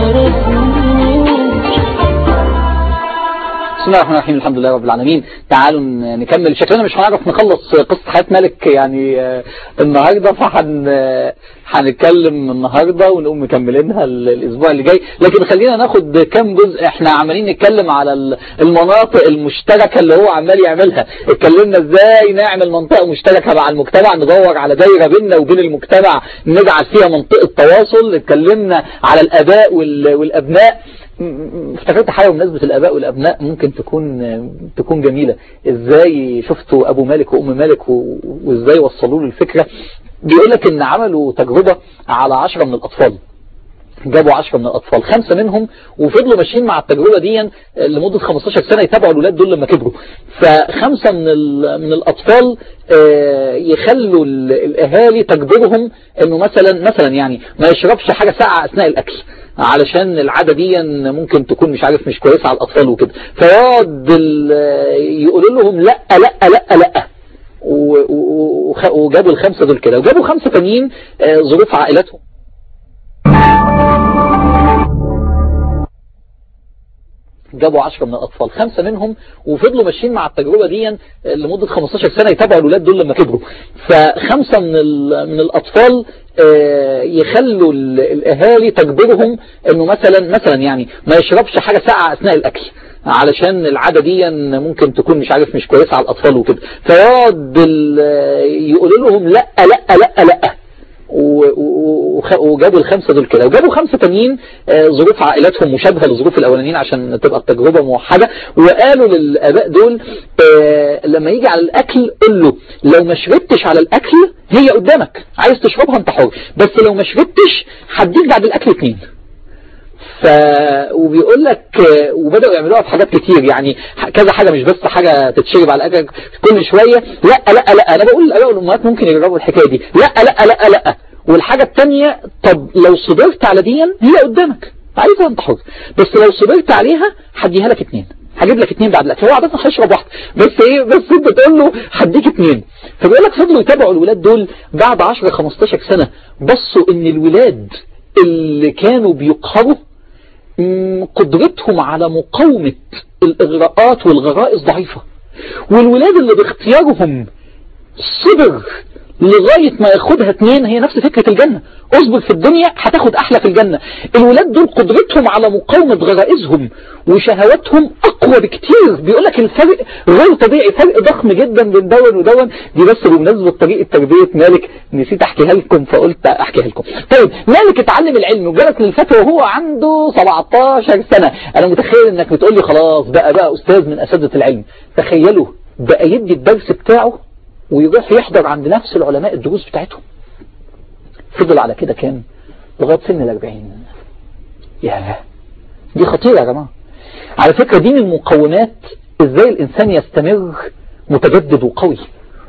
بسم الله الرحمن الرحيم الحمد لله رب العالمين تعالوا نكمل شكلنا مش هنعرف نخلص قصة حياة مالك يعني النهاردة فحن هنتكلم النهاردة ونقوم مكملينها الاسبوع اللي جاي لكن خلينا ناخد كام جزء احنا عمالين نتكلم على المناطق المشتركة اللي هو عمال يعملها اتكلمنا ازاي نعمل منطقة مشتركة مع المجتمع ندور على دايرة بيننا وبين المجتمع نجعل فيها منطقة تواصل اتكلمنا على الاباء والابناء افتكرت حاجة بمناسبة الآباء والأبناء ممكن تكون تكون جميلة ازاي شفتوا أبو مالك وأم مالك وازاي وصلوا له الفكرة بيقول لك ان عملوا تجربة على عشرة من الأطفال جابوا عشرة من الأطفال خمسة منهم وفضلوا ماشيين مع التجربة دي لمدة 15 سنة يتابعوا الولاد دول لما كبروا فخمسة من من الأطفال يخلوا الأهالي تجبرهم انه مثلا مثلا يعني ما يشربش حاجة ساقعة أثناء الأكل علشان العادة دي ممكن تكون مش عارف مش كويسة على الأطفال وكده فيقعد يقولوا لهم لا لا لا لا وجابوا الخمسة دول كده وجابوا خمسة تانيين ظروف عائلاتهم جابوا عشرة من الأطفال خمسة منهم وفضلوا ماشيين مع التجربة دي لمدة 15 سنة يتابعوا الولاد دول لما كبروا فخمسة من من الأطفال يخلوا الأهالي تجبرهم انه مثلا مثلا يعني ما يشربش حاجة ساقعة أثناء الأكل علشان العادة دي ممكن تكون مش عارف مش كويسة على الأطفال وكده فيقعد يقولوا لهم لا لا لا لا وجابوا الخمسة دول كده وجابوا خمسة تانيين ظروف عائلاتهم مشابهة لظروف الأولانيين عشان تبقى التجربة موحدة وقالوا للآباء دول لما يجي على الأكل قل له لو ما شربتش على الأكل هي قدامك عايز تشربها انت حر بس لو ما شربتش هديك بعد الأكل اتنين ف وبيقول لك وبداوا يعملوها في حاجات كتير يعني كذا حاجه مش بس حاجه تتشرب على الاكل كل شويه لا لا لا انا بقول للاباء والامهات ممكن يجربوا الحكايه دي لا لا لا لا والحاجه الثانيه طب لو صبرت على دي هي قدامك عايزها انت حر بس لو صبرت عليها هديها لك اتنين هجيب لك اتنين بعد الاكل هو عاده هيشرب واحده بس ايه بس انت تقول له هديك اتنين فبيقول لك فضلوا يتابعوا الولاد دول بعد 10 15 سنه بصوا ان الولاد اللي كانوا بيقهروا قدرتهم على مقاومة الإغراءات والغرائز ضعيفة والولاد اللي باختيارهم صبر لغاية ما ياخدها اتنين هي نفس فكرة الجنة اصبر في الدنيا هتاخد احلى في الجنة الولاد دول قدرتهم على مقاومة غرائزهم وشهواتهم اقوى بكتير بيقول لك الفرق غير طبيعي فرق ضخم جدا بين دون ودون دي بس بمناسبة طريقة تربية مالك نسيت احكيها لكم فقلت احكيها لكم طيب مالك اتعلم العلم وجلس للفتوى وهو عنده 17 سنة انا متخيل انك بتقول لي خلاص بقى بقى استاذ من اساتذة العلم تخيلوا بقى يدي الدرس بتاعه ويروح يحضر عند نفس العلماء الدروس بتاعتهم فضل على كده كام لغاية سن الأربعين ياه دي خطيرة يا جماعة على فكرة دي من المقومات ازاي الإنسان يستمر متجدد وقوي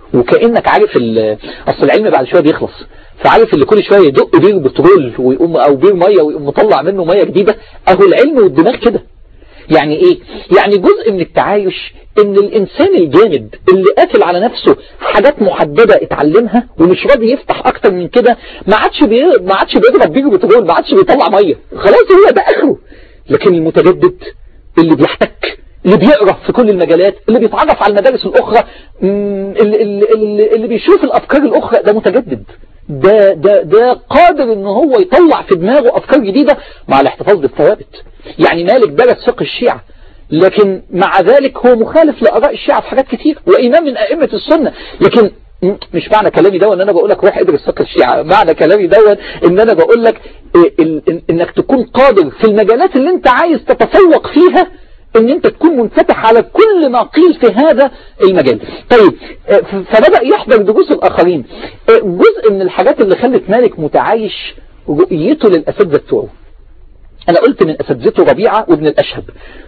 وكأنك عارف اصل العلم بعد شوية بيخلص فعارف اللي كل شوية يدق بير بترول ويقوم او بير مية ويقوم مطلع منه مية جديدة اهو العلم والدماغ كده يعني ايه يعني جزء من التعايش ان الانسان الجامد اللي قافل على نفسه حاجات محددة اتعلمها ومش راضي يفتح اكتر من كده ما عادش بي... ما عادش بيضرب بير بترول ما عادش بيطلع مية خلاص هو ده اخره لكن المتجدد اللي بيحتك اللي بيقرأ في كل المجالات اللي بيتعرف على المدارس الأخرى اللي, اللي, اللي بيشوف الأفكار الأخرى ده متجدد ده, ده, ده قادر ان هو يطلع في دماغه أفكار جديدة مع الاحتفاظ بالثوابت يعني مالك درس فقه الشيعة لكن مع ذلك هو مخالف لآراء الشيعة في حاجات كتير وإمام من أئمة السنة لكن مش معنى كلامي ده ان انا بقول لك روح ادرس فقه الشيعة معنى كلامي ده ان انا بقول لك انك تكون قادر في المجالات اللي انت عايز تتفوق فيها ان انت تكون منفتح على كل ما قيل في هذا المجال طيب فبدأ يحضر دروس الاخرين جزء من الحاجات اللي خلت مالك متعايش رؤيته للاساتذه بتوعه انا قلت من اساتذته ربيعة وابن الاشهب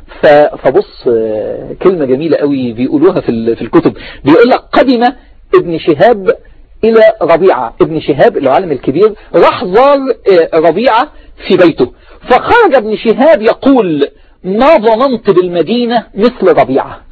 فبص كلمة جميلة قوي بيقولوها في في الكتب بيقول لك قدم ابن شهاب الى ربيعة ابن شهاب العالم الكبير راح زار ربيعة في بيته فخرج ابن شهاب يقول ما ظننت بالمدينة مثل ربيعة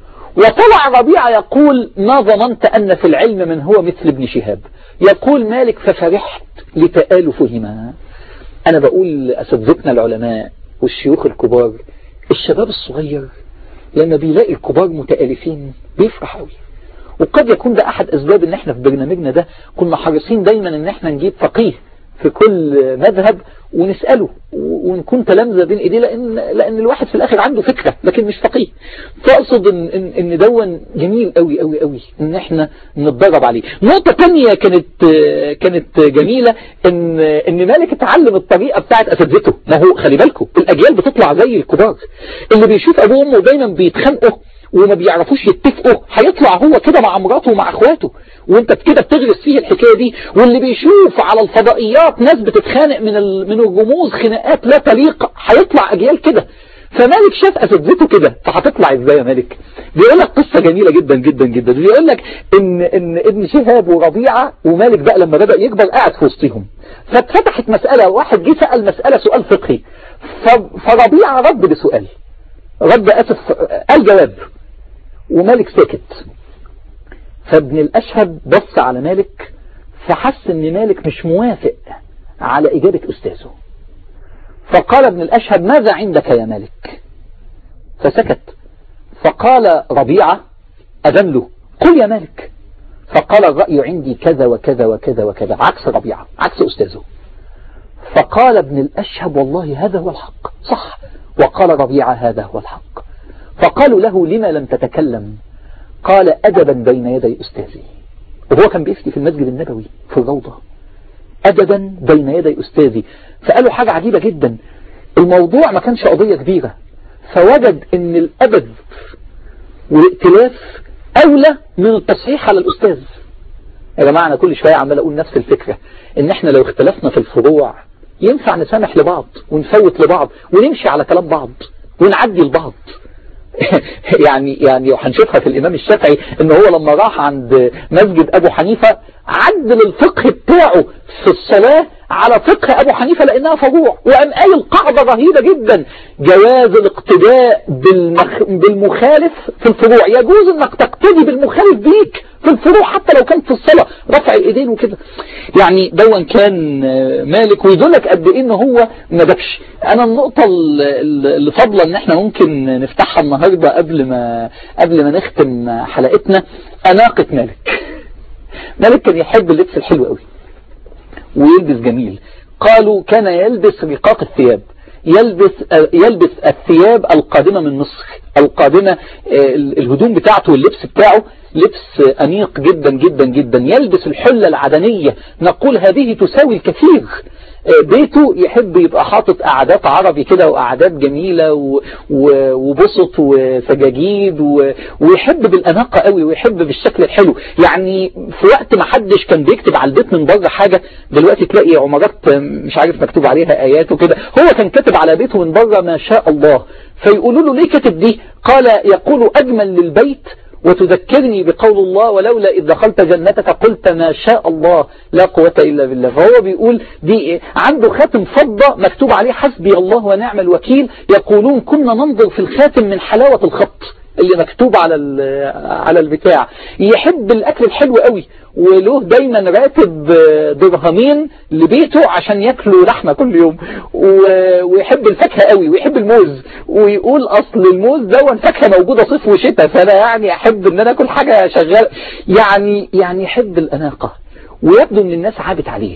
وطلع ربيعة يقول ما ظننت أن في العلم من هو مثل ابن شهاب يقول مالك ففرحت لتآلفهما أنا بقول أساتذتنا العلماء والشيوخ الكبار الشباب الصغير لما بيلاقي الكبار متآلفين بيفرح قوي وقد يكون ده أحد أسباب ان احنا في برنامجنا ده كنا حريصين دايما ان احنا نجيب فقيه في كل مذهب ونسأله ونكون تلامذة بين ايديه لان, لأن الواحد في الاخر عنده فكرة لكن مش فقيه فاقصد ان, إن, إن دون جميل قوي قوي قوي ان احنا نتدرب عليه نقطة تانية كانت كانت جميلة ان ان مالك اتعلم الطريقة بتاعت اساتذته ما هو خلي بالكم الاجيال بتطلع زي الكبار اللي بيشوف ابوه وامه دايما بيتخانقوا وما بيعرفوش يتفقوا هيطلع هو كده مع مراته ومع اخواته وانت كده بتغرس فيه الحكاية دي واللي بيشوف على الفضائيات ناس بتتخانق من من الرموز خناقات لا تليق هيطلع اجيال كده فمالك شاف اساتذته كده فهتطلع ازاي يا مالك بيقول لك قصة جميلة جدا جدا جدا بيقول لك ان ان ابن شهاب وربيعة ومالك بقى لما بدأ يكبر قاعد في وسطهم فاتفتحت مسألة واحد جه سأل مسألة سؤال فقهي فربيعة رد بسؤال رد اسف قال جواب ومالك ساكت فابن الأشهب بص على مالك فحس ان مالك مش موافق على إجابة أستاذه فقال ابن الأشهب ماذا عندك يا مالك فسكت فقال ربيعة أذن له قل يا مالك فقال الرأي عندي كذا وكذا وكذا وكذا عكس ربيعة عكس أستاذه فقال ابن الأشهب والله هذا هو الحق صح وقال ربيعة هذا هو الحق فقالوا له لما لم تتكلم قال أدبا بين يدي أستاذي وهو كان بيفتي في المسجد النبوي في الروضة أدبا بين يدي أستاذي فقالوا حاجة عجيبة جدا الموضوع ما كانش قضية كبيرة فوجد ان الأدب والائتلاف أولى من التصحيح على الأستاذ يا جماعة أنا كل شوية عمال أقول نفس الفكرة ان احنا لو اختلفنا في الفروع ينفع نسامح لبعض ونفوت لبعض ونمشي على كلام بعض ونعدي لبعض يعني يعني وهنشوفها في الإمام الشافعي ان هو لما راح عند مسجد أبو حنيفة عدل الفقه بتاعه في الصلاة على فقه أبو حنيفة لأنها فروع وقام قايل قاعدة رهيبة جدا جواز الاقتداء بالمخ... بالمخالف في الفروع يجوز انك تقتدي بالمخالف بيك في الفروع حتى لو كان في الصلاة رفع الايدين وكده يعني دون كان مالك ويدلك قد ايه ان هو ما دبش انا النقطة اللي فاضلة ان احنا ممكن نفتحها النهاردة قبل ما قبل ما نختم حلقتنا اناقة مالك مالك كان يحب اللبس الحلو قوي ويلبس جميل قالوا كان يلبس رقاق الثياب يلبس يلبس الثياب القادمة من مصر القادمة الهدوم بتاعته واللبس بتاعه لبس أنيق جدا جدا جدا يلبس الحلة العدنية نقول هذه تساوي الكثير بيته يحب يبقى حاطط قعدات عربي كده وقعدات جميلة وبسط وسجاجيد ويحب بالأناقة قوي ويحب بالشكل الحلو يعني في وقت ما حدش كان بيكتب على البيت من بره حاجة دلوقتي تلاقي عمارات مش عارف مكتوب عليها آيات وكده هو كان كاتب على بيته من بره ما شاء الله فيقولوا له ليه كاتب دي قال يقول أجمل للبيت وتذكرني بقول الله ولولا إذ دخلت جنتك قلت ما شاء الله لا قوة إلا بالله فهو بيقول دي إيه؟ عنده خاتم فضة مكتوب عليه حسبي الله ونعم الوكيل يقولون كنا ننظر في الخاتم من حلاوة الخط اللي مكتوب على على البتاع يحب الاكل الحلو قوي وله دايما راتب درهمين لبيته عشان ياكلوا لحمه كل يوم ويحب الفاكهه قوي ويحب الموز ويقول اصل الموز ده فاكهه موجوده صيف وشتاء فانا يعني احب ان انا اكل حاجه شغاله يعني يعني يحب الاناقه ويبدو ان الناس عابت عليه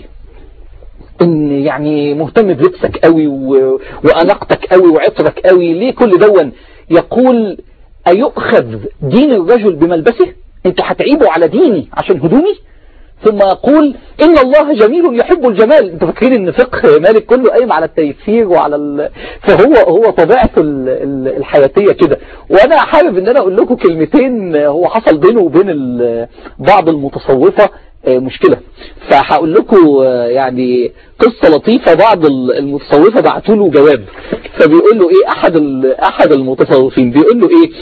ان يعني مهتم بلبسك قوي واناقتك قوي وعطرك قوي ليه كل دون يقول أيؤخذ دين الرجل بملبسه انتوا هتعيبوا على ديني عشان هدومي ثم يقول إن الله جميل يحب الجمال انتوا فاكرين ان فقه مالك كله قايم على التيسير وعلى ال... فهو هو طبيعته ال... ال... الحياتية كده وانا حابب ان انا اقول لكم كلمتين هو حصل بينه وبين ال... بعض المتصوفة مشكلة فهقول لكم يعني قصة لطيفة بعض المتصوفة بعتوا له جواب فبيقول له ايه احد احد المتصوفين بيقول له ايه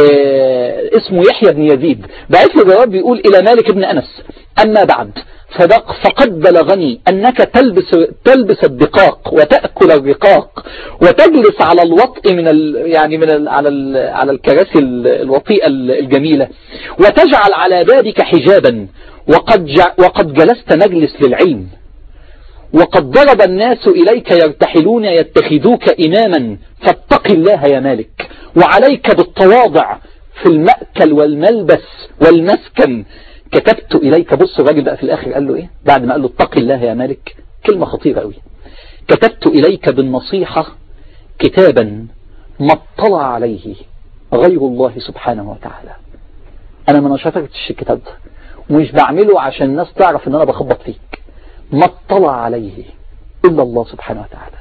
آه اسمه يحيى بن يزيد بعت له جواب بيقول الى مالك بن انس اما بعد فدق فقد بلغني أنك تلبس تلبس الدقاق وتأكل الرقاق وتجلس على الوطء من ال يعني من ال على ال على الكراسي الوطيئة الجميلة وتجعل على بابك حجابا وقد وقد جلست مجلس للعلم وقد ضرب الناس إليك يرتحلون يتخذوك إماما فاتق الله يا مالك وعليك بالتواضع في المأكل والملبس والمسكن كتبت إليك بص الراجل بقى في الآخر قال له إيه بعد ما قال له اتق الله يا مالك كلمة خطيرة قوي كتبت إليك بالنصيحة كتابا ما اطلع عليه غير الله سبحانه وتعالى أنا ما نشرتش الكتاب ده ومش بعمله عشان الناس تعرف ان انا بخبط فيك ما اطلع عليه الا الله سبحانه وتعالى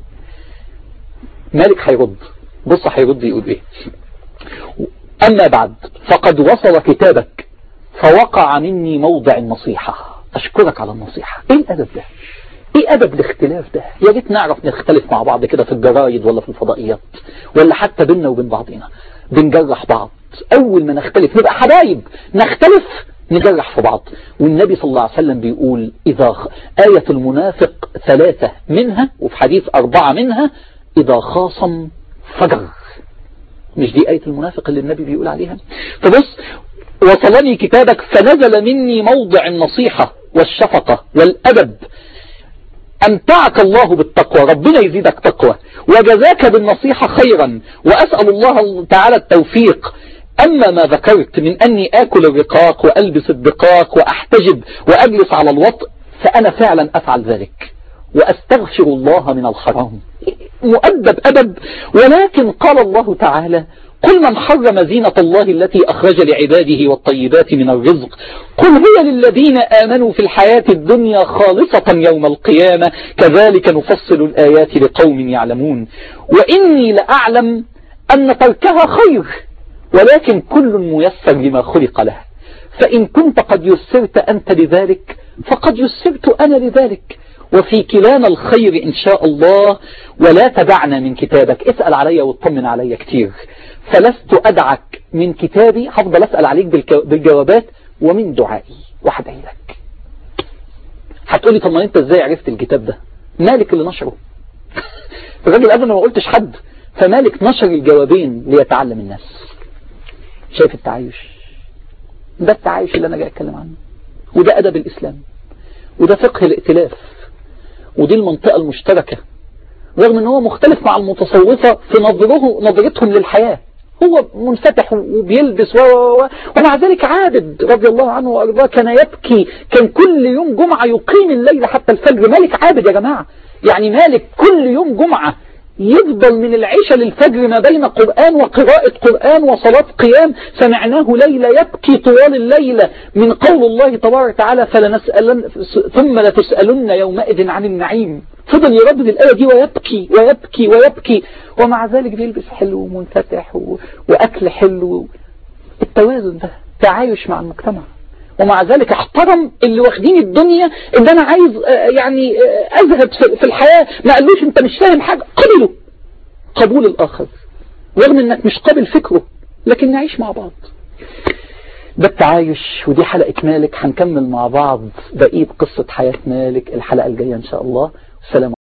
مالك هيرد بص هيرد يقول ايه اما بعد فقد وصل كتابك فوقع مني موضع النصيحة اشكرك على النصيحة ايه الادب ده ايه ادب الاختلاف ده يا ريت نعرف نختلف مع بعض كده في الجرايد ولا في الفضائيات ولا حتى بينا وبين بعضنا بنجرح بعض اول ما نختلف نبقى حبايب نختلف نجرح في بعض والنبي صلى الله عليه وسلم بيقول إذا آية المنافق ثلاثة منها وفي حديث أربعة منها إذا خاصم فجر مش دي آية المنافق اللي النبي بيقول عليها فبص وصلني كتابك فنزل مني موضع النصيحة والشفقة والأدب أمتعك الله بالتقوى ربنا يزيدك تقوى وجزاك بالنصيحة خيرا وأسأل الله تعالى التوفيق أما ما ذكرت من أني آكل الرقاق وألبس الدقاق وأحتجب وأجلس على الوطء فأنا فعلا أفعل ذلك وأستغفر الله من الحرام مؤدب أدب ولكن قال الله تعالى قل من حرم زينة الله التي أخرج لعباده والطيبات من الرزق قل هي للذين آمنوا في الحياة الدنيا خالصة يوم القيامة كذلك نفصل الآيات لقوم يعلمون وإني لأعلم أن تركها خير ولكن كل ميسر لما خلق له فإن كنت قد يسرت أنت لذلك فقد يسرت أنا لذلك وفي كلانا الخير إن شاء الله ولا تدعنا من كتابك اسأل علي واطمن علي كتير فلست أدعك من كتابي هفضل أسأل عليك بالجوابات ومن دعائي وحدعي لك هتقولي طب ما انت ازاي عرفت الكتاب ده مالك اللي نشره الراجل قبل ما قلتش حد فمالك نشر الجوابين ليتعلم الناس شايف التعايش ده التعايش اللي انا جاي اتكلم عنه وده ادب الاسلام وده فقه الائتلاف ودي المنطقة المشتركة رغم ان هو مختلف مع المتصوفة في نظره نظرتهم للحياة هو منفتح وبيلبس و... و... ومع ذلك عابد رضي الله عنه وارضاه كان يبكي كان كل يوم جمعة يقيم الليل حتى الفجر مالك عابد يا جماعة يعني مالك كل يوم جمعة يفضل من العشاء للفجر ما بين قرآن وقراءة قرآن وصلاة قيام سمعناه ليلة يبكي طوال الليلة من قول الله تبارك وتعالى فلنسألن ثم لتسألن يومئذ عن النعيم فضل يردد الآية دي ويبكي ويبكي ويبكي ومع ذلك بيلبس حلو ومنفتح و... وأكل حلو التوازن ده تعايش مع المجتمع ومع ذلك احترم اللي واخدين الدنيا اللي انا عايز يعني اذهب في الحياة ما قالوش انت مش فاهم حاجة قبله قبول الاخر رغم انك مش قابل فكره لكن نعيش مع بعض ده التعايش ودي حلقة مالك هنكمل مع بعض بقية قصة حياة مالك الحلقة الجاية إن شاء الله السلام